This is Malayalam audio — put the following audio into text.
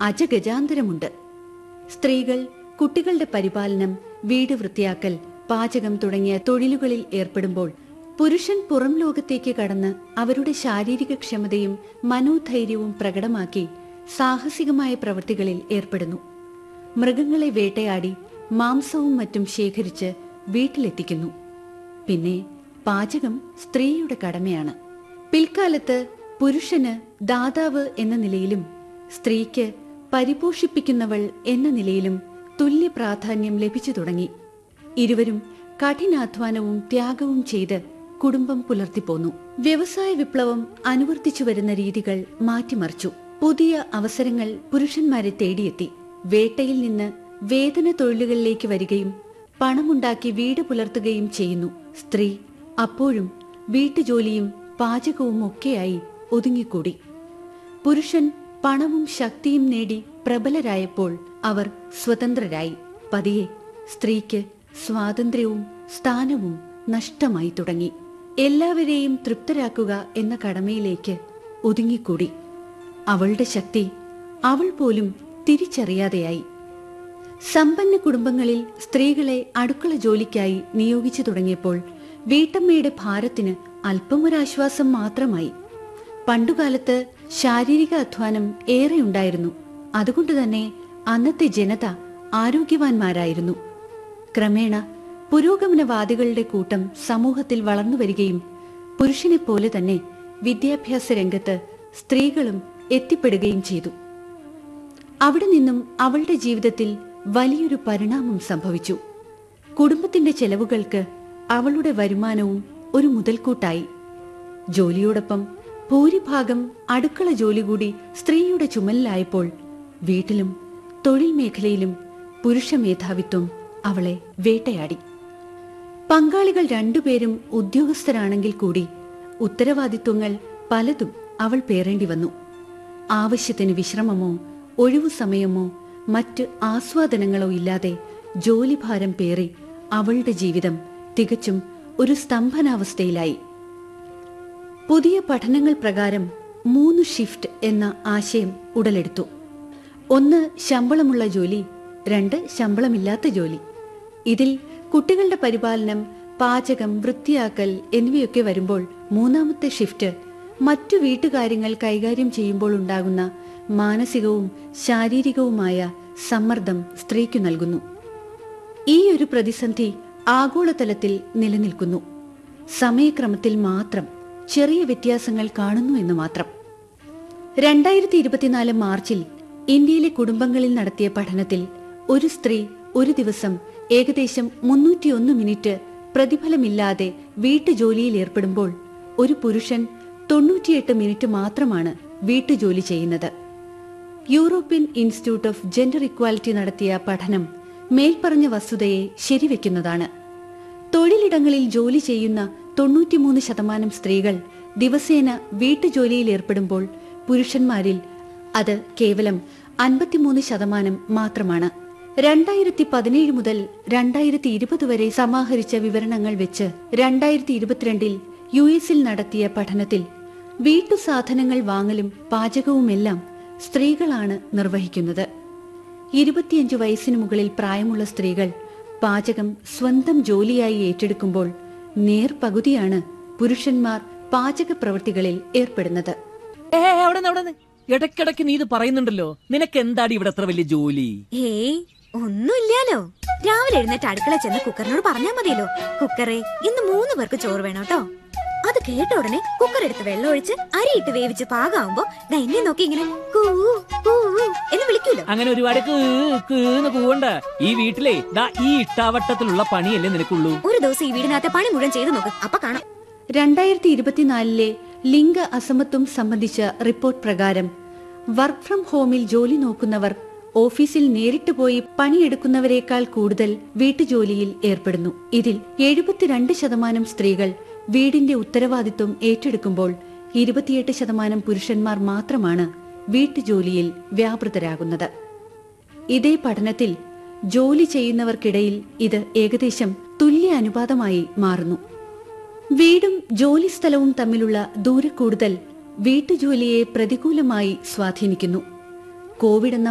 അജഗജാന്തരമുണ്ട് സ്ത്രീകൾ കുട്ടികളുടെ പരിപാലനം വീട് വൃത്തിയാക്കൽ പാചകം തുടങ്ങിയ തൊഴിലുകളിൽ ഏർപ്പെടുമ്പോൾ പുരുഷൻ പുറം ലോകത്തേക്ക് കടന്ന് അവരുടെ ശാരീരിക ക്ഷമതയും മനോധൈര്യവും പ്രകടമാക്കി സാഹസികമായ പ്രവൃത്തികളിൽ ഏർപ്പെടുന്നു മൃഗങ്ങളെ വേട്ടയാടി മാംസവും മറ്റും ശേഖരിച്ച് വീട്ടിലെത്തിക്കുന്നു പിന്നെ പാചകം സ്ത്രീയുടെ കടമയാണ് പിൽക്കാലത്ത് പുരുഷന് ദാതാവ് എന്ന നിലയിലും സ്ത്രീക്ക് പരിപോഷിപ്പിക്കുന്നവൾ എന്ന നിലയിലും തുല്യ പ്രാധാന്യം ലഭിച്ചു തുടങ്ങി ഇരുവരും കഠിനാധ്വാനവും ത്യാഗവും ചെയ്ത് കുടുംബം പുലർത്തിപ്പോന്നു വ്യവസായ വിപ്ലവം അനുവർത്തിച്ചു വരുന്ന രീതികൾ മാറ്റിമറിച്ചു പുതിയ അവസരങ്ങൾ പുരുഷന്മാരെ തേടിയെത്തി വേട്ടയിൽ നിന്ന് വേതന തൊഴിലുകളിലേക്ക് വരികയും പണമുണ്ടാക്കി വീട് പുലർത്തുകയും ചെയ്യുന്നു സ്ത്രീ അപ്പോഴും വീട്ടുജോലിയും പാചകവും ഒക്കെയായി ഒതുങ്ങിക്കൂടി പുരുഷൻ പണവും ശക്തിയും നേടി പ്രബലരായപ്പോൾ അവർ സ്വതന്ത്രരായി പതിയെ സ്ത്രീക്ക് സ്വാതന്ത്ര്യവും സ്ഥാനവും നഷ്ടമായി തുടങ്ങി എല്ലാവരെയും തൃപ്തരാക്കുക എന്ന കടമയിലേക്ക് ഒതുങ്ങിക്കൂടി അവളുടെ ശക്തി അവൾ പോലും തിരിച്ചറിയാതെയായി സമ്പന്ന കുടുംബങ്ങളിൽ സ്ത്രീകളെ അടുക്കള ജോലിക്കായി നിയോഗിച്ചു തുടങ്ങിയപ്പോൾ വീട്ടമ്മയുടെ ഭാരത്തിന് അല്പമൊരാശ്വാസം മാത്രമായി പണ്ടുകാലത്ത് ശാരീരിക അധ്വാനം ഏറെയുണ്ടായിരുന്നു അതുകൊണ്ട് തന്നെ അന്നത്തെ ജനത ആരോഗ്യവാന്മാരായിരുന്നു ക്രമേണ പുരോഗമനവാദികളുടെ കൂട്ടം സമൂഹത്തിൽ വളർന്നു വരികയും പുരുഷനെ പോലെ തന്നെ വിദ്യാഭ്യാസ രംഗത്ത് സ്ത്രീകളും എത്തിപ്പെടുകയും ചെയ്തു അവിടെ നിന്നും അവളുടെ ജീവിതത്തിൽ വലിയൊരു പരിണാമം സംഭവിച്ചു കുടുംബത്തിന്റെ ചെലവുകൾക്ക് അവളുടെ വരുമാനവും ഒരു മുതൽക്കൂട്ടായി ജോലിയോടൊപ്പം ഭൂരിഭാഗം അടുക്കള ജോലി കൂടി സ്ത്രീയുടെ ചുമലിലായപ്പോൾ വീട്ടിലും തൊഴിൽ മേഖലയിലും പുരുഷ മേധാവിത്വം അവളെ വേട്ടയാടി പങ്കാളികൾ രണ്ടുപേരും ഉദ്യോഗസ്ഥരാണെങ്കിൽ കൂടി ഉത്തരവാദിത്വങ്ങൾ പലതും അവൾ പേറേണ്ടി വന്നു ആവശ്യത്തിന് വിശ്രമമോ ഒഴിവു സമയമോ മറ്റ് ആസ്വാദനങ്ങളോ ഇല്ലാതെ ജോലിഭാരം പേറി അവളുടെ ജീവിതം തികച്ചും ഒരു സ്തംഭനാവസ്ഥയിലായി പുതിയ പഠനങ്ങൾ പ്രകാരം മൂന്ന് ഷിഫ്റ്റ് എന്ന ആശയം ഉടലെടുത്തു ഒന്ന് ശമ്പളമുള്ള ജോലി രണ്ട് ശമ്പളമില്ലാത്ത ജോലി ഇതിൽ കുട്ടികളുടെ പരിപാലനം പാചകം വൃത്തിയാക്കൽ എന്നിവയൊക്കെ വരുമ്പോൾ മൂന്നാമത്തെ ഷിഫ്റ്റ് മറ്റു വീട്ടുകാര്യങ്ങൾ കൈകാര്യം ചെയ്യുമ്പോൾ ഉണ്ടാകുന്ന മാനസികവും ശാരീരികവുമായ സമ്മർദ്ദം സ്ത്രീക്കു നൽകുന്നു ഈ ഒരു പ്രതിസന്ധി ആഗോളതലത്തിൽ നിലനിൽക്കുന്നു സമയക്രമത്തിൽ മാത്രം ചെറിയ വ്യത്യാസങ്ങൾ കാണുന്നു എന്ന് മാത്രം രണ്ടായിരത്തി ഇരുപത്തിനാല് മാർച്ചിൽ ഇന്ത്യയിലെ കുടുംബങ്ങളിൽ നടത്തിയ പഠനത്തിൽ ഒരു സ്ത്രീ ഒരു ദിവസം ഏകദേശം മുന്നൂറ്റിയൊന്ന് മിനിറ്റ് പ്രതിഫലമില്ലാതെ വീട്ടുജോലിയിൽ ഏർപ്പെടുമ്പോൾ ഒരു പുരുഷൻ തൊണ്ണൂറ്റിയെട്ട് മിനിറ്റ് മാത്രമാണ് വീട്ടുജോലി ചെയ്യുന്നത് European Institute of Gender Equality നടത്തിയ പഠനം മേൽപ്പറഞ്ഞ വസ്തുതയെ ശരിവെക്കുന്നതാണ് തൊഴിലിടങ്ങളിൽ ജോലി ചെയ്യുന്ന തൊണ്ണൂറ്റിമൂന്ന് ശതമാനം സ്ത്രീകൾ ദിവസേന വീട്ടുജോലിയിൽ ഏർപ്പെടുമ്പോൾ പുരുഷന്മാരിൽ അത് കേവലം അൻപത്തിമൂന്ന് ശതമാനം മാത്രമാണ് രണ്ടായിരത്തി പതിനേഴ് മുതൽ രണ്ടായിരത്തി ഇരുപത് വരെ സമാഹരിച്ച വിവരണങ്ങൾ വെച്ച് രണ്ടായിരത്തി ഇരുപത്തിരണ്ടിൽ യു എസിൽ നടത്തിയ പഠനത്തിൽ വീട്ടു സാധനങ്ങൾ വാങ്ങലും പാചകവുമെല്ലാം സ്ത്രീകളാണ് നിർവഹിക്കുന്നത് ഇരുപത്തിയഞ്ചു വയസ്സിന് മുകളിൽ പ്രായമുള്ള സ്ത്രീകൾ പാചകം സ്വന്തം ജോലിയായി ഏറ്റെടുക്കുമ്പോൾ നേർപകുതിയാണ് പുരുഷന്മാർ പാചക പ്രവൃത്തികളിൽ ഏർപ്പെടുന്നത് ഏ അവിടെ അവിടെ ഇടയ്ക്കിടയ്ക്ക് നീ ഇത് പറയുന്നുണ്ടല്ലോ നിനക്ക് എന്താടി ഇവിടെ എത്ര വലിയ ജോലി ഏയ് ഒന്നുമില്ലാലോ രാവിലെ എഴുന്നേറ്റ് അടുക്കള ചെന്ന് കുക്കറിനോട് പറഞ്ഞാ മതിയല്ലോ കുക്കറെ ഇന്ന് മൂന്ന് പേർക്ക് ചോറ് വേണം കേട്ടോ അത് കേട്ട ഉടനെ കുക്കർ എടുത്ത് വെള്ളം ഒഴിച്ച് അരിയിട്ട് വേവിച്ച് പാകാവുമ്പോ ദാ എന്നെ നോക്കി ഇങ്ങനെ കൂ കൂ എന്ന് വിളിക്കൂലോ അങ്ങനെ ഒരുപാട് കീ- കീന്ന് കൂവണ്ട ഈ വീട്ടിലെ ദാ ഈ ഇട്ടാവട്ടത്തിലുള്ള പണിയല്ലേ നിനക്കുള്ളൂ ഒരു ദിവസം ഈ വീടിനകത്തെ പണി മുഴുവൻ ചെയ്തു നോക്ക് അപ്പൊ കാണാം രണ്ടായിരത്തി ഇരുപത്തിനാലിലെ ലിംഗ അസമത്വം സംബന്ധിച്ച റിപ്പോർട്ട് പ്രകാരം വർക്ക് ഫ്രം ഹോമിൽ ജോലി നോക്കുന്നവർ ഓഫീസിൽ നേരിട്ട് പോയി പണിയെടുക്കുന്നവരെക്കാൾ കൂടുതൽ വീട്ടുജോലിയിൽ ഏർപ്പെടുന്നു ഇതിൽ എഴുപത്തിരണ്ട് ശതമാനം സ്ത്രീകൾ വീടിന്റെ ഉത്തരവാദിത്വം ഏറ്റെടുക്കുമ്പോൾ ഇരുപത്തിയെട്ട് ശതമാനം പുരുഷന്മാർ മാത്രമാണ് വീട്ടുജോലിയിൽ വ്യാപൃതരാകുന്നത് ഇതേ പഠനത്തിൽ ജോലി ചെയ്യുന്നവർക്കിടയിൽ ഇത് ഏകദേശം തുല്യ അനുപാതമായി മാറുന്നു വീടും ജോലിസ്ഥലവും തമ്മിലുള്ള ദൂരക്കൂടുതൽ വീട്ടുജോലിയെ പ്രതികൂലമായി സ്വാധീനിക്കുന്നു കോവിഡ് എന്ന